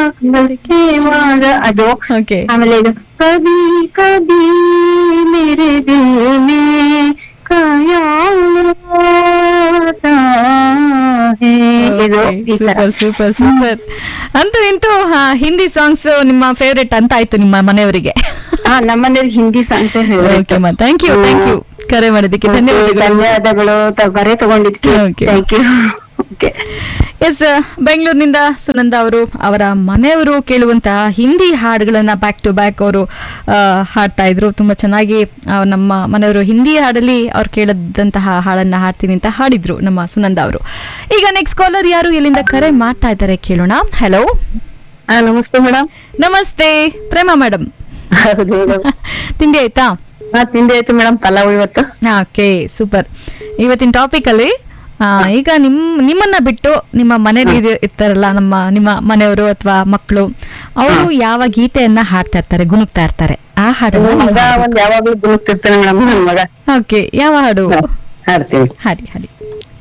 ಕೇಳುವಾಗ ಅದು ಓಕೆ ಆಮೇಲೆ ಇದು ಕವಿ ಕವಿ ಮೇರೆ ದಿಲ್ ಮೇ ಕಯಾತಾ ಹೇ ಇದು ಈ ತರ ಸೂಪರ್ ಸೂಪರ್ ಸೂಪರ್ ಅಂತೂ ಇಂತೂ ಹಾ, ಹಿಂದಿ ಸಾಂಗ್ಸ್ ನಿಮ್ಮ ಫೇವ್ರೆಟ್ ಅಂತ ಆಯ್ತು ನಿಮ್ಮ ಮನೆಯವರಿಗೆ ಹಾ ನಮ್ಮನೇಲಿ ಹಿಂದಿ ಸಾಂಗ್ಸ್ ಓಕೆ ಮಾ ಥ್ಯಾಂಕ್ ಯು ಥ್ಯಾಂಕ್ ಯು ಕರೆ ಮಾಡೋದಕ್ಕೆ ಧನ್ಯವಾದಗಳು ಧನ್ಯವಾದಗಳು ತ- ಕರೆ ತಗೊಂಡಿದ್ಕೆ Okay. Thank you okay yes ಬೆಂಗಳೂರಿನಿಂದ ಸುನಂದ ಅವರು ಅವರ ಮನೆಯವರು ಕೇಳುವಂತಹ ಹಿಂದಿ ಹಾಡುಗಳನ್ನ ಬ್ಯಾಕ್ ಟು ಬ್ಯಾಕ್ ಅವರು ಹಾಡ್ತಾ ಇದ್ರು ತುಂಬಾ ಚೆನ್ನಾಗಿ ಆ, ನಮ್ಮ ಮನೆಯವರು ಹಿಂದಿ ಹಾಡಲ್ಲಿ ಅವ್ರು ಕೇಳದಂತಹ ಹಾಡನ್ನ ಹಾಡ್ತೀನಿ ಅಂತ ಹಾಡಿದ್ರು ನಮ್ಮ ಸುನಂದ ಅವರು ಈಗ ನೆಕ್ಸ್ಟ್ ಕಾಲರ್ ಯಾರು ಇಲ್ಲಿಂದ ಕರೆ ಮಾಡ್ತಾ ಇದ್ದಾರೆ ಕೇಳೋಣ ಹಲೋ ಹಾ ನಮಸ್ತೆ ಮೇಡಮ್ ನಮಸ್ತೆ ಪ್ರೇಮ ಮೇಡಮ್ ಹೌದು ಮೇಡಮ್ ತಿಂಡಿ ಆಯ್ತಾ ಹಾ ತಿಂಡಿ ಆಯ್ತು ಮೇಡಮ್ ಪಲಾವ್ ಇವತ್ತು ಓಕೆ ಸೂಪರ್ ಇವತ್ತಿನ ಟಾಪಿಕ್ ಅಲ್ಲಿ ಆ, ಈಗ ನಿಮ್ ನಿಮ್ಮನ್ನ ಬಿಟ್ಟು ನಿಮ್ಮ ಮನೇಲಿ ಇರ್- ಇರ್ತಾರಲ್ಲ ನಮ್ಮ ನಿಮ್ಮ ಮನೆಯವರು ಅಥವಾ ಮಕ್ಕಳು ಅವರು ಯಾವ ಗೀತೆಯನ್ನ ಹಾಡ್ತಾ ಇರ್ತಾರೆ ಗುನುಗ್ತಾ ಇರ್ತಾರೆ ಆ ಹಾಡನ್ನ ನನ್ ಮಗ ಒಂದ್ ಯಾವಾಗ್ಲೂ ಗುಣಗ್ತಿರ್ತಾನೆ ಮೇಡಮ್ ನನ್ ಮಗ ಓಕೆ ಯಾವ ಹಾಡು ಹಾ, ಹಾಡ್ತೀನಿ ಹಾಡಿ ಹಾಡಿ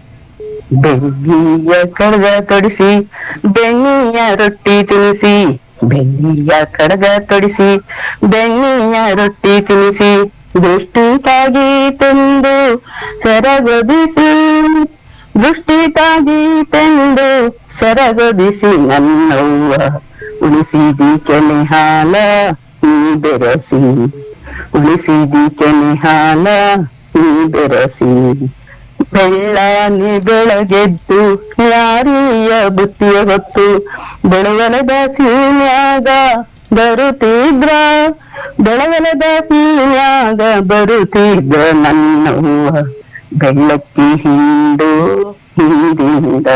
ಬೆಳ್ಳಿಯ ಕಡಗ ತೊಡಿಸಿ ಬೆಣ್ಣಿಯ ರೊಟ್ಟಿ ತಿನಿಸಿ ಬೆಳ್ಳಿಯ ಕಡಗ ತೊಡಿಸಿ ಬೆಣ್ಣಿಯ ರೊಟ್ಟಿ ತಿನಿಸಿ ದೃಷ್ಟಿ ತಾಗಿ ತಂದು ಸರಗೊದಿಸಿ ದೃಷ್ಟಿ ತಾಗಿ ತಂದು ಸರಗೊದಿಸಿ ನನ್ನವ್ವ ಉಳಿಸಿದಿ ಕೆನೆ ಹಾಲ ನೀ ಬೆರಸಿ ಉಳಿಸಿದಿ ಕೆನೆ ಹಾಲ ನೀ ಬೆರಸಿ ಬೆಳ್ಳಾನಿ ಬೆಳಗೆದ್ದು ಯಾರಿಯ ಬುತ್ತಿಯ ಹೊತ್ತು ಬೆಳವಲದ ಸೀನ್ಯಾಗ ಬರುತ್ತಿದ್ರ ಬೆಳವಲದ ಸೀನ್ಯಾಗ ಬರುತ್ತಿದ್ರ ನನ್ನವ್ವ ಬೆಳ್ಳಕ್ಕಿ ಹಿಂಡು ಹಿಂದಿಂದ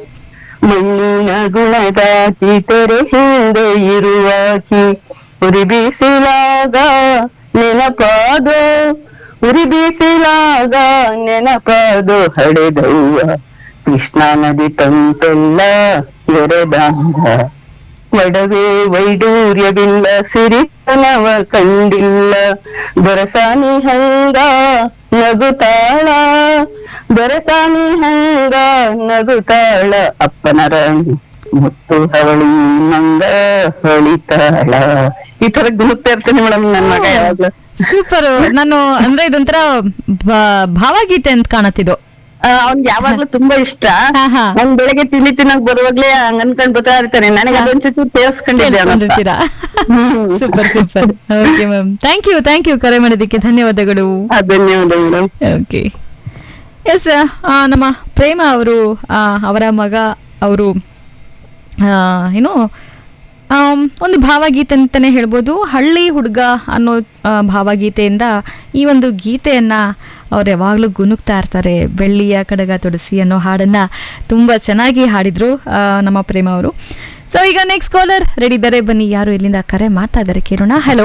ಮಣ್ಣಿನ ಗುಣದ ಚಿತೆರೆ ಹಿಂದೆ ಇರುವಾಕಿ ಉರಿ ಬೀಸಿಲಾಗ ನೆನಪಾದು ಉರಿ ಬೀಸಿಲಾಗ ನೆನಪಾದು ಹಡೆದವ್ವ ಕೃಷ್ಣಾ ನದಿ ತಂಪೆಲ್ಲ ಎರೆದಂಗ ಒಡವೆ ವೈಡೂರ್ಯವಿಲ್ಲ ಸಿರಿತನವ ಕಂಡಿಲ್ಲ ದೊರಸಾನಿ ಹಂಗ ನಗುತ್ತಾಳ ದೊರಸಾನಿ ಹಂಗ ನಗುತ್ತಾಳ ಅಪ್ಪನ ರಾಣಿ ಮುತ್ತು ಹವಳಿ ಮಂಗ ಹೊಳಿತಾಳ ಈ ತರ ಗುಣುಕ್ತಾ ಇರ್ತೀನಿ ಮೇಡಮ್ ನನ್ ಮಗ ಯಾವಾಗ್ಲೂ ಸೂಪರ್ ನಾನು ಅಂದ್ರೆ ಇದೊಂಥರ ಭಾ- ಭಾವಗೀತೆ ಅಂತ ಕಾಣತ್ತಿದ್ದು ಅವ್ನ್ ಯಾವಾಗ್ಲೂ ತುಂಬಾ ಇಷ್ಟ ಹಾ, ಹಾ. ಅವ್ನ್ ಬೆಳಗ್ಗೆ ತಿಂಡಿ ತಿನ್ನಕ್ ಬರುವಾಗ್ಲೇ ಹಂಗ ಅನ್ಕೊಂಡ್ ಬರ್ತಾ ಇರ್ತಾನೆ ನನಗೆ ಅದೊಂದ್ಸತಿ ಕೇಳಿಸ್ಕೊಂಡಿದ್ದೆ ಅವ್ನ ಹತ್ರ. ಕೇಳಿಸ್ಕೊಂಡಿರ್ತೀರಾ ಹ್ಮ್. Super super okay ma'am thank you thank you ಕರೆ ಮಾಡೋದಕ್ಕೆ ಧನ್ಯವಾದಗಳು ಆ, ಧನ್ಯವಾದ ಮೇಡಮ್ ಓಕೆ ಎಸ್ ನಮ್ಮ ಪ್ರೇಮ ಅವರು ಅವರ ಮಗ ಅವರು ಏನು ಆಮ್, ಒಂದು ಭಾವಗೀತೆ ಅಂತಲೇ ಹೇಳ್ಬೋದು ಹಳ್ಳಿ ಹುಡುಗ ಅನ್ನೋ ಆ, ಭಾವಗೀತೆಯಿಂದ ಈ ಒಂದು ಗೀತೆಯನ್ನು ಅವ್ರು ಯಾವಾಗಲೂ ಗುನುಗ್ತಾ ಇರ್ತಾರೆ ಬೆಳ್ಳಿಯ ಕಡಗ ತೊಡಸಿ ಅನ್ನೋ ಹಾಡನ್ನು ತುಂಬ ಚೆನ್ನಾಗಿ ಹಾಡಿದರು ನಮ್ಮ ಪ್ರೇಮ ಅವರು ಸೊ ಈಗ ನೆಕ್ಸ್ಟ್ ಕಾಲರ್ ರೆಡಿ ಇದ್ದಾರೆ ಬನ್ನಿ ಯಾರು ಇಲ್ಲಿಂದ ಕರೆ ಮಾಡ್ತಾ ಇದ್ದಾರೆ ಕೇಳೋಣ ಹಲೋ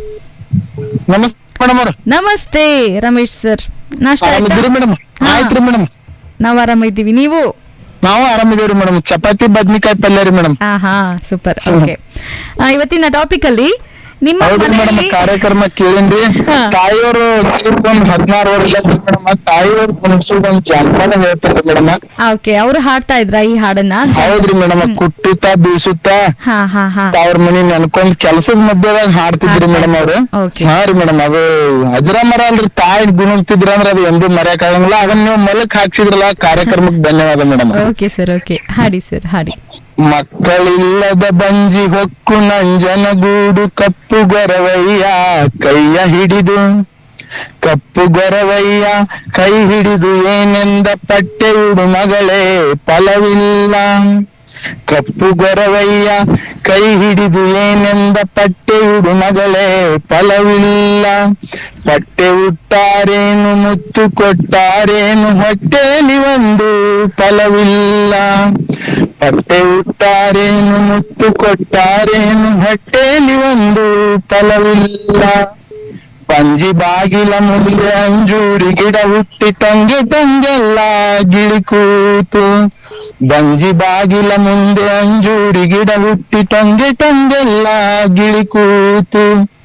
ನಮಸ್ತೆ ಮೇಡಮ್ ಅವ್ರ ನಮಸ್ತೆ ರಮೇಶ್ ಸರ್ ನಾಷ್ಟ ಆಯ್ತಾ? ಆರಾಮಿದ್ದೀರಿ ಮೇಡಮ್ ಹಾ. ಆಯ್ತ್ರಿ ಮೇಡಮ್ ನಾವು ಆರಾಮಿದ್ದೀವಿ ನೀವು ನಾವು ಆರಾಮಿದೇವ್ರಿ ಮೇಡಮ್ ಚಪಾತಿ ಬದ್ನಿಕಾಯಿ ಪಲ್ಯ ರೀ ಮೇಡಮ್ ಹಾ ಹಾ ಸೂಪರ್ ಓಕೆ ಇವತ್ತಿನ ಟಾಪಿಕ್ ಅಲ್ಲಿ ನಿಮ್ಮ ಹೌದ್ರಿ ಮೇಡಮ್ ಮನೆಯಲ್ಲಿ ಕಾರ್ಯಕ್ರಮ ಕೇಳಿನ್ರಿ ಹಾ. ತಾಯಿಯವರು ಒಂದ್ ಹದಿನಾರು ವರ್ಷ ಮೇಡಮ್ ತಾಯಿಯವ್ರು ಕುಣಿಸೋದ್ ಒಂದ್ ಜಾನಪದ ಹೇಳ್ತಾರೆ ಮೇಡಮ್ ಓಕೆ ಅವರು ಹಾಡ್ತಾ ಇದ್ರ ಈ ಹಾಡನ್ನ ಹೌದ್ರಿ ಮೇಡಮ್ ಕುಟ್ಟುತ್ತಾ ಬೀಸುತ್ತಾ ಹಾ ಹಾ ಹಾ ಅವ್ರ ಮನಿ ನೆನ್ಕೊಂಡ್ ಕೆಲ್ಸದ ಮಧ್ಯದಾಗ ಹಾಡ್ತಿದ್ರಿ ಮೇಡಮ್ ಅವ್ರು Okay. ಹಾ ರೀ ಮೇಡಮ್ ಅದು ಅಜರಾಮರ ಅಲ್ರಿ ತಾಯಿ ಗುಣಗ್ತಿದ್ರ ಅಂದ್ರ ಅದು ಎಂದೂ ಮರ್ಯಾಕ್ ಆಗಂಗಿಲ್ಲ ಅದನ್ನ ನೀವು ಮಲಕ್ ಹಾಕ್ಸಿದ್ರಲ್ಲ ಕಾರ್ಯಕ್ರಮಕ್ಕೆ ಧನ್ಯವಾದ ಮೇಡಮ್ ಓಕೆ ಸರ್ ಓಕೆ ಹಾಡಿ ಸರ್ ಹಾಡಿ ಮಕ್ಕಳಿಲ್ಲದ ಬಂಜಿ ಹೊಕ್ಕು ನಂಜನಗೂಡು ಕಪ್ಪು ಗೊರವಯ್ಯ ಕೈಯ ಹಿಡಿದು ಕಪ್ಪು ಗೊರವಯ್ಯ ಕೈ ಹಿಡಿದು ಏನೆಂದ ಪಟ್ಟೆಯುಡು ಮಗಳೇ ಫಲವಿಲ್ಲ ಕಪ್ಪು ಗೊರವಯ್ಯ ಕೈ ಹಿಡಿದು ಏನೆಂದ ಪಟ್ಟೆಯುಡು ಮಗಳೇ ಫಲವಿಲ್ಲ ಪಟ್ಟೆ ಉಟ್ಟಾರೇನು ಮುತ್ತು ಕೊಟ್ಟಾರೇನು ಹೊಟ್ಟೆಲಿ ಒಂದು ಫಲವಿಲ್ಲ ಪಟ್ಟೆ ಉಟ್ಟಾರೇನು ಮುತ್ತು ಕೊಟ್ಟಾರೇನು ಹೊಟ್ಟೆಲಿ ಒಂದು ಫಲವಿಲ್ಲ ಪಂಜಿ ಬಾಗಿಲ ಮುಂದೆ ಅಂಜೂರಿ ಗಿಡ ಹುಟ್ಟಿ ಟಂಗೆ ಟಂಗೆಲ್ಲ ಗಿಳಿ ಕೂತು ಬಂಜಿ ಬಾಗಿಲ ಮುಂದೆ ಅಂಜೂರಿ ಗಿಡ ಹುಟ್ಟಿ ಟಂಗೆ ಟಂಗೆಲ್ಲ ಗಿಳಿ ಕೂತು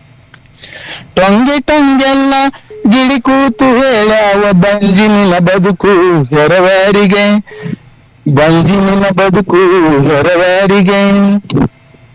ಟೊಂಗೆ ಟೊಂಗೆಲ್ಲ ಗಿಳಿ ಕೂತು ಹೇಳವ ಬಂಜಿನಿನ ಬದುಕು ಹೆರವರಿಗೆ ಬಂಜಿನಿನ ಬದುಕು ಹೆರವರಿಗೆ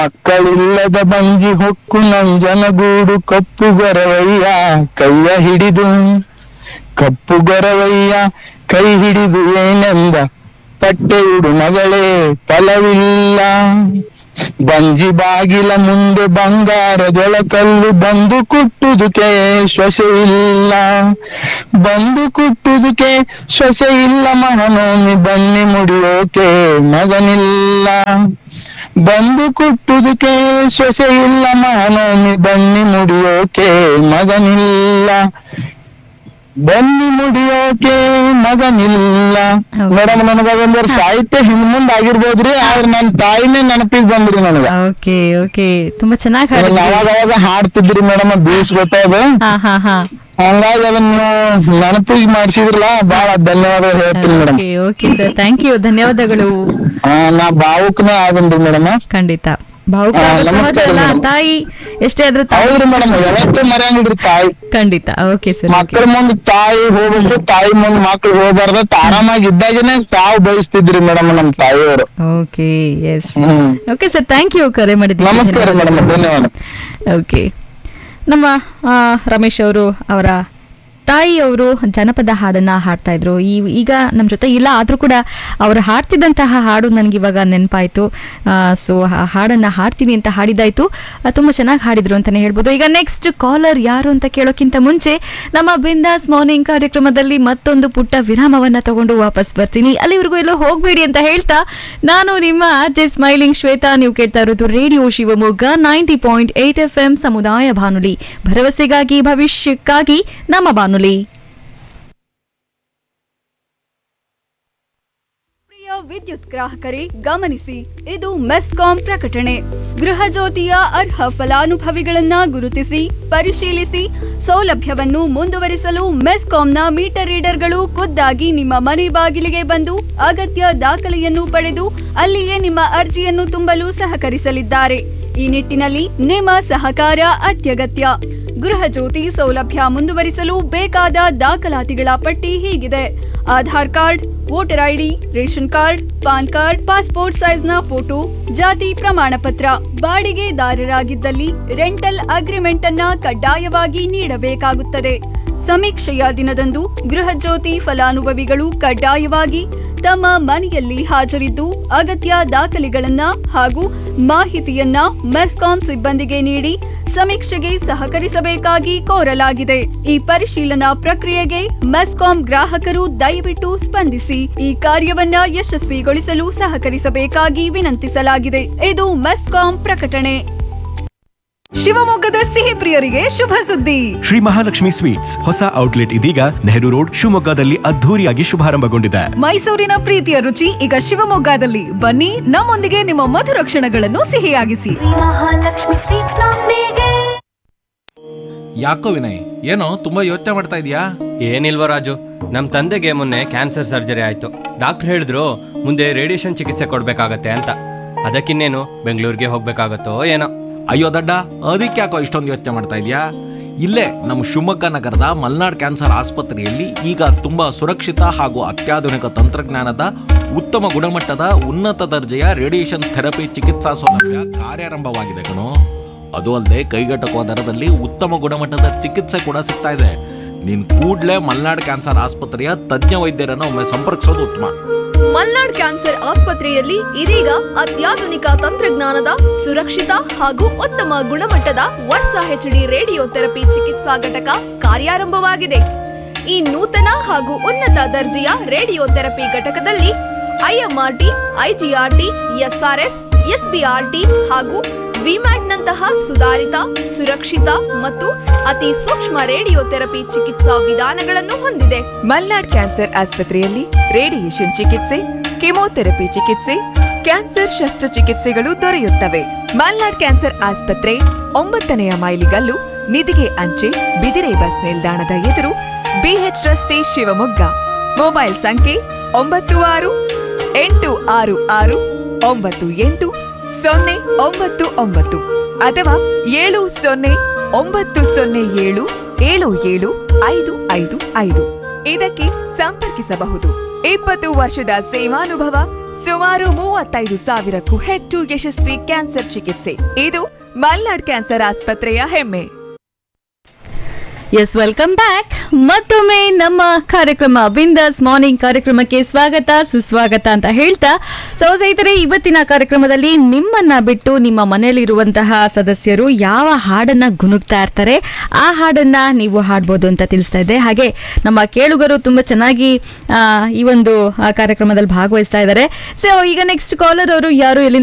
ಮಕ್ಕಳಿಲ್ಲದ ಬಂಜಿ ಹೊಕ್ಕು ನಂಜನಗೂಡು ಕಪ್ಪು ಗೊರವಯ್ಯ ಕೈಯ ಹಿಡಿದು ಕಪ್ಪು ಗೊರವಯ್ಯ ಕೈ ಹಿಡಿದು ಏನೆಂದ ಪಟ್ಟೆ ಉಡು ಮಗಳೇ ಫಲವಿಲ್ಲ ಬಂಜಿ ಬಾಗಿಲ ಮುಂದೆ ಬಂಗಾರದೊಳಕಲ್ಲು ಬಂದು ಕುಟ್ಟುದುಕೆ ಶ್ವಸೆ ಇಲ್ಲ ಬಂದು ಕುಟ್ಟುದುಕೆ ಶ್ವಸೆ ಇಲ್ಲ ಮಹನೋಮಿ ಬನ್ನಿ ಮುಡಿಯೋಕೆ ಮಗನಿಲ್ಲ ಬಂದು ಕುಟ್ಟುದುಕೆ ಸೊಸೆ ಇಲ್ಲ ಮಹನೋಮಿ ಬನ್ನಿ ಮುಡಿಯೋಕೆ ಮಗನಿಲ್ಲ ಬನ್ನಿ ಮುಡಿಯೋಕೆ ಮಗನಿಲ್ಲ ಹೌದು. ಮೇಡಮ್ ನನಗ ಅದೊಂದ್ ಸಾಹಿತ್ಯ ಹಿಂದ್ ಮುಂದ್ ಆಗಿರ್ಬೋದ್ರಿ ಆದ್ರೆ ನನ್ ತಾಯಿನೇ ನೆನಪಿಗೆ ಬಂದ್ರಿ ನನಗ ಓಕೆ ಓಕೆ ತುಂಬಾ ಚೆನ್ನಾಗಿ ಅದನ್ನ ಹಾಡಿದ್ರಿ ಅವಾಗ ಅವಾಗ ಹಾಡ್ತಿದ್ರಿ ಮೇಡಮ್ ಬೀಸ್ ಗೊತ್ತದ ಹಾ ಹಾ ಹಾ ಹಂಗಾಗಿ ಅದನ್ನ ನೆನಪಿಗೆ ಮಾಡ್ಸಿದ್ರಲ್ಲ ಬಹಳ ಧನ್ಯವಾದ ಹೇಳ್ತೀನಿ madam okay okay sir thank you ಧನ್ಯವಾದಗಳು ನಾ ಭಾವುಕನೇ ಆದನ್ರಿ ಮೇಡಮ್ ಖಂಡಿತ ಭಾವುಕ ಹಾ, ಆಗೋದು ನಮಸ್ಕಾರ ಸಹಜ ಅಲ್ಲ ಮೇಡಮ್. ತಾಯಿ ಎಷ್ಟೇ ಆದ್ರೂ ತಾಯಿ ಹೌದ್ರಿ ಮೇಡಮ್ ಯಾವತ್ತೂ ಮರ್ಯಾಂಗಿಡ್ರಿ ತಾಯಿ ಖಂಡಿತ ಓಕೆ ಸರ್ ಮಕ್ಕಳ ಮುಂದ್ ತಾಯಿ ಹೋಗ್ಬೇಕು ತಾಯಿ ಮುಂದ್ ಮಕ್ಳು ಹೋಗ್ಬಾರ್ದ ಆರಾಮಾಗಿ ಇದ್ದಾಗನೆ ತಾವು ಬಯಸ್ತಿದ್ರಿ ಮೇಡಮ್ ನಮ್ ತಾಯಿಯವರು okay yes hmm okay sir thank you ಕರೆ ಮಾಡಿದ್ದೀವಿ ನಮಸ್ಕಾರ ಮೇಡಮ್ ಧನ್ಯವಾದ ಓಕೆ ನಮ್ಮ ಆ, ರಮೇಶ್ ಅವರು ಅವರ ತಾಯಿಯವರು ಜನಪದ ಹಾಡನ್ನ ಹಾಡ್ತಾ ಇದ್ರು ಈ ಈಗ ನಮ್ಮ ಜೊತೆ ಇಲ್ಲ ಆದ್ರೂ ಕೂಡ ಅವರು ಹಾಡ್ತಿದ್ದಂತಹ ಹಾಡು ನನಗೆ ಇವಾಗ ನೆನಪಾಯ್ತು ಸೊ ಆ ಹಾಡನ್ನ ಹಾಡ್ತೀನಿ ಅಂತ ಹಾಡಿದಾಯ್ತು ಆ, ತುಂಬಾ ಚೆನ್ನಾಗಿ ಹಾಡಿದ್ರು ಅಂತಾನೆ ಹೇಳ್ಬೋದು ಈಗ ನೆಕ್ಸ್ಟ್ ಕಾಲರ್ ಯಾರು ಅಂತ ಕೇಳೋಕ್ಕಿಂತ ಮುಂಚೆ ನಮ್ಮ ಬಿಂದಾಸ್ ಮಾರ್ನಿಂಗ್ ಕಾರ್ಯಕ್ರಮದಲ್ಲಿ ಮತ್ತೊಂದು ಪುಟ್ಟ ವಿರಾಮವನ್ನ ತಗೊಂಡು ವಾಪಸ್ ಬರ್ತೀನಿ ಅಲ್ಲಿವರೆಗೂ ಎಲ್ಲೋ ಹೋಗ್ಬೇಡಿ ಅಂತ ಹೇಳ್ತಾ ನಾನು ನಿಮ್ಮ ಜೆ ಸ್ಮೈಲಿಂಗ್ ಶ್ವೇತಾ ನೀವು ಕೇಳ್ತಾ ಇರೋದು radio Shivamogga ninety point eight F M ಸಮುದಾಯ ಬಾನುಲಿ ಭರವಸೆಗಾಗಿ ಭವಿಷ್ಯಕ್ಕಾಗಿ ನಮ್ಮ ಬಾನುಲಿ ಪ್ರಿಯ ವಿದ್ಯುತ್ ಗ್ರಾಹಕರೇ ಗಮನಿಸಿ ಇದು ಮೆಸ್ಕಾಂ ಪ್ರಕಟಣೆ ಗೃಹ ಜ್ಯೋತಿಯ ಅರ್ಹ ಫಲಾನುಭವಿಗಳನ್ನ ಗುರುತಿಸಿ ಪರಿಶೀಲಿಸಿ ಸೌಲಭ್ಯವನ್ನು ಮುಂದುವರಿಸಲು ಮೆಸ್ಕಾಂನ ಮೀಟರ್ ರೀಡರ್ಗಳು ಖುದ್ದಾಗಿ ನಿಮ್ಮ ಮನೆ ಬಾಗಿಲಿಗೆ ಬಂದು ಅಗತ್ಯ ದಾಖಲೆಯನ್ನು ಪಡೆದು ಅಲ್ಲಿಯೇ ನಿಮ್ಮ ಅರ್ಜಿಯನ್ನು ತುಂಬಲು ಸಹಕರಿಸಲಿದ್ದಾರೆ ಈ ನಿಟ್ಟಿನಲ್ಲಿ ನಿಮ್ಮ ಸಹಕಾರ ಅತ್ಯಗತ್ಯ ಗೃಹ ಜ್ಯೋತಿ ಸೌಲಭ್ಯ ಮುಂದುವರಿಸಲು ಬೇಕಾದ ದಾಖಲಾತಿಗಳ ಪಟ್ಟಿ ಹೀಗಿದೆ Aadhaar card voter ID ration card PAN card passport ಸೈಜ್ನ ಫೋಟೋ ಜಾತಿ ಪ್ರಮಾಣ ಪತ್ರ ಬಾಡಿಗೆದಾರರಾಗಿದ್ದಲ್ಲಿ ರೆಂಟಲ್ ಅಗ್ರಿಮೆಂಟ್ ಅನ್ನ ಕಡ್ಡಾಯವಾಗಿ ನೀಡಬೇಕಾಗುತ್ತದೆ ಸಮೀಕ್ಷೆಯ ದಿನದಂದು ಗೃಹ ಜ್ಯೋತಿ ಫಲಾನುಭವಿಗಳು ಕಡ್ಡಾಯವಾಗಿ ತಮ್ಮ ಮನೆಯಲ್ಲಿ ಹಾಜರಿದ್ದು ಅಗತ್ಯ ದಾಖಲೆಗಳನ್ನ ಹಾಗೂ ಮಾಹಿತಿಯನ್ನ ಮೆಸ್ಕಾಂ ಸಿಬ್ಬಂದಿಗೆ ನೀಡಿ ಸಮೀಕ್ಷೆಗೆ ಸಹಕರಿಸಬೇಕಾಗಿ ಕೋರಲಾಗಿದೆ ಈ ಪರಿಶೀಲನಾ ಪ್ರಕ್ರಿಯೆಗೆ ಮೆಸ್ಕಾಂ ಗ್ರಾಹಕರು ದಯವಿಟ್ಟು ಸ್ಪಂದಿಸಿ ಈ ಕಾರ್ಯವನ್ನ ಯಶಸ್ವಿಗೊಳಿಸಲು ಸಹಕರಿಸಬೇಕಾಗಿ ವಿನಂತಿಸಲಾಗಿದೆ ಇದು ಮೆಸ್ಕಾಂ ಪ್ರಕಟಣೆ ಶಿವಮೊಗ್ಗದ ಸಿಹಿ ಪ್ರಿಯರಿಗೆ ಶುಭ ಸುದ್ದಿ ಶ್ರೀ ಮಹಾಲಕ್ಷ್ಮಿ ಸ್ವೀಟ್ಸ್ ಹೊಸ ಔಟ್ಲೆಟ್ ಇದೀಗ ನೆಹರು ರೋಡ್ ಶಿವಮೊಗ್ಗದಲ್ಲಿ ಅದ್ಧೂರಿಯಾಗಿ ಶುಭಾರಂಭಗೊಂಡಿದೆ ಮೈಸೂರಿನ ಪ್ರೀತಿಯ ರುಚಿ ಈಗ ಶಿವಮೊಗ್ಗದಲ್ಲಿ ಬನ್ನಿ ನಮ್ಮೊಂದಿಗೆ ನಿಮ್ಮ ಮಧುರ ಕ್ಷಣಗಳನ್ನು ಸಿಹಿಯಾಗಿಸಿ ಮಹಾಲಕ್ಷ್ಮಿ ಸ್ವೀಟ್ಸ್ ನೊಂದಿಗೆ ಯಾಕೋ ವಿನಯ್ ಏನೋ ತುಂಬಾ ಯೋಚನೆ ಮಾಡ್ತಾ ಇದೀಯಾ ಏನಿಲ್ವ ರಾಜು ನಮ್ಮ ತಂದೆಗೆ ಮೊನ್ನೆ ಕ್ಯಾನ್ಸರ್ ಸರ್ಜರಿ ಆಯ್ತು ಡಾಕ್ಟರ್ ಹೇಳಿದ್ರು ಮುಂದೆ ರೇಡಿಯೇಷನ್ ಚಿಕಿತ್ಸೆ ಕೊಡ್ಬೇಕಾಗತ್ತೆ ಅಂತ ಅದಕ್ಕಿನ್ನೇನು ಬೆಂಗಳೂರಿಗೆ ಹೋಗ್ಬೇಕಾಗತ್ತೋ ಏನೋ ಅಯ್ಯೋ ದಡ್ಡ ಅದಕ್ಕೆ ಯಾಕೋ ಇಷ್ಟೊಂದು ಯೋಚನೆ ಮಾಡ್ತಾ ಇದೀಯಾ ಇಲ್ಲೇ ನಮ್ಮ ಶಿವಮೊಗ್ಗ ನಗರದ ಮಲ್ನಾಡ್ ಕ್ಯಾನ್ಸರ್ ಆಸ್ಪತ್ರೆಯಲ್ಲಿ ಈಗ ತುಂಬಾ ಸುರಕ್ಷಿತ ಹಾಗೂ ಅತ್ಯಾಧುನಿಕ ತಂತ್ರಜ್ಞಾನದ ಉತ್ತಮ ಗುಣಮಟ್ಟದ ಉನ್ನತ ದರ್ಜೆಯ ರೇಡಿಯೇಷನ್ ಥೆರಪಿ ಚಿಕಿತ್ಸಾ ಸೌಲಭ್ಯ ಕಾರ್ಯಾರಂಭವಾಗಿದೆ ಕಣೋ ಅದು ಅಲ್ಲದೆ ಕೈಗೆಟಕುವ ದರದಲ್ಲಿ ಉತ್ತಮ ಗುಣಮಟ್ಟದ ಚಿಕಿತ್ಸೆ ಕೂಡ ಸಿಗ್ತಾ ಇದೆ ನೀನ್ ಕೂಡ್ಲೇ ಮಲ್ನಾಡ್ ಕ್ಯಾನ್ಸರ್ ಆಸ್ಪತ್ರೆಯ ತಜ್ಞ ವೈದ್ಯರನ್ನು ಒಮ್ಮೆ ಸಂಪರ್ಕಿಸೋದು ಉತ್ತಮ ಮಲ್ನಾಡ್ ಕ್ಯಾನ್ಸರ್ ಆಸ್ಪತ್ರೆಯಲ್ಲಿ ಇದೀಗ ಅತ್ಯಾಧುನಿಕ ತಂತ್ರಜ್ಞಾನದ ಸುರಕ್ಷಿತ ಹಾಗೂ ಉತ್ತಮ ಗುಣಮಟ್ಟದ ವರ್ಷ ಹೆಚ್ಡಿ ರೇಡಿಯೋ ಥೆರಪಿ ಚಿಕಿತ್ಸಾ ಘಟಕ ಕಾರ್ಯಾರಂಭವಾಗಿದೆ ಈ ನೂತನ ಹಾಗೂ ಉನ್ನತ ದರ್ಜೆಯ ರೇಡಿಯೋ ಥೆರಪಿ ಘಟಕದಲ್ಲಿ ಐಎಂಆರ್ಟಿ ಐಜಿಆರ್ಟಿ ಎಸ್ಆರ್ಎಸ್ ಎಸ್ಬಿಆರ್ಟಿ ಹಾಗೂ ವಿಮ್ಯಾಟ್ನಂತಹ ಸುಧಾರಿತ ಸುರಕ್ಷಿತ ಮತ್ತು ಅತಿ ಸೂಕ್ಷ್ಮ ರೇಡಿಯೋ ಥೆರಪಿ ಚಿಕಿತ್ಸಾ ವಿಧಾನಗಳನ್ನು ಹೊಂದಿದೆ ಮಲ್ನಾಡ್ ಕ್ಯಾನ್ಸರ್ ಆಸ್ಪತ್ರೆಯಲ್ಲಿ ರೇಡಿಯೇಷನ್ ಚಿಕಿತ್ಸೆ ಕೆಮೊಥೆರಪಿ ಚಿಕಿತ್ಸೆ ಕ್ಯಾನ್ಸರ್ ಶಸ್ತ್ರಚಿಕಿತ್ಸೆಗಳು ದೊರೆಯುತ್ತವೆ ಮಲ್ನಾಡ್ ಕ್ಯಾನ್ಸರ್ ಆಸ್ಪತ್ರೆ ಒಂಬತ್ತನೆಯ ಮೈಲಿಗಲ್ಲು ನಿಧಿಗೆ ಅಂಚೆ ಬಿದಿರೆ ಬಸ್ ನಿಲ್ದಾಣದ ಎದುರು ಬಿಎಚ್ ರಸ್ತೆ ಶಿವಮೊಗ್ಗ ಮೊಬೈಲ್ ಸಂಖ್ಯೆ ಒಂಬತ್ತು ಆರು ಎಂಟು ಆರು ಆರು ಒಂಬತ್ತು ಎಂಟು ಸೊನ್ನೆ ಒಂಬತ್ತು ಒಂಬತ್ತು ಅಥವಾ ಏಳು ಸೊನ್ನೆ ಒಂಬತ್ತು ಸೊನ್ನೆ ಏಳು ಏಳು ಏಳು ಐದು ಐದು ಐದು ಇದಕ್ಕೆ ಸಂಪರ್ಕಿಸಬಹುದು ಇಪ್ಪತ್ತು ವರ್ಷದ ಸೇವಾನುಭವ ಸುಮಾರು ಮೂವತ್ತೈದು ಸಾವಿರಕ್ಕೂ ಹೆಚ್ಚು ಯಶಸ್ವಿ ಕ್ಯಾನ್ಸರ್ ಚಿಕಿತ್ಸೆ ಇದು ಮಲ್ನಾಡ್ ಕ್ಯಾನ್ಸರ್ ಆಸ್ಪತ್ರೆಯ ಹೆಮ್ಮೆ ಎಸ್ ವೆಲ್ಕಮ್ ಬ್ಯಾಕ್ ಮತ್ತೊಮ್ಮೆ ನಮ್ಮ ಕಾರ್ಯಕ್ರಮ ಬಿಂದಾಸ್ ಮಾರ್ನಿಂಗ್ ಕಾರ್ಯಕ್ರಮಕ್ಕೆ ಸ್ವಾಗತ ಸುಸ್ವಾಗತ ಅಂತ ಹೇಳ್ತಾ ಸೊ ಸ್ನೇಹಿತರೆ ಇವತ್ತಿನ ಕಾರ್ಯಕ್ರಮದಲ್ಲಿ ನಿಮ್ಮನ್ನ ಬಿಟ್ಟು ನಿಮ್ಮ ಮನೆಯಲ್ಲಿರುವಂತಹ ಸದಸ್ಯರು ಯಾವ ಹಾಡನ್ನ ಗುನುಗ್ತಾ ಇರ್ತಾರೆ ಆ ಹಾಡನ್ನ ನೀವು ಹಾಡ್ಬೋದು ಅಂತ ತಿಳಿಸ್ತಾ ಇದ್ದೆ ಹಾಗೆ ನಮ್ಮ ಕೇಳುಗರು ತುಂಬಾ ಚೆನ್ನಾಗಿ ಆ, ಈ ಒಂದು ಆ, ಕಾರ್ಯಕ್ರಮದಲ್ಲಿ ಭಾಗವಹಿಸ್ತಾ ಇದ್ದಾರೆ ಸೊ ಈಗ ನೆಕ್ಸ್ಟ್ ಕಾಲರ್ ಅವರು ಯಾರು ಎಲ್ಲಿಂದ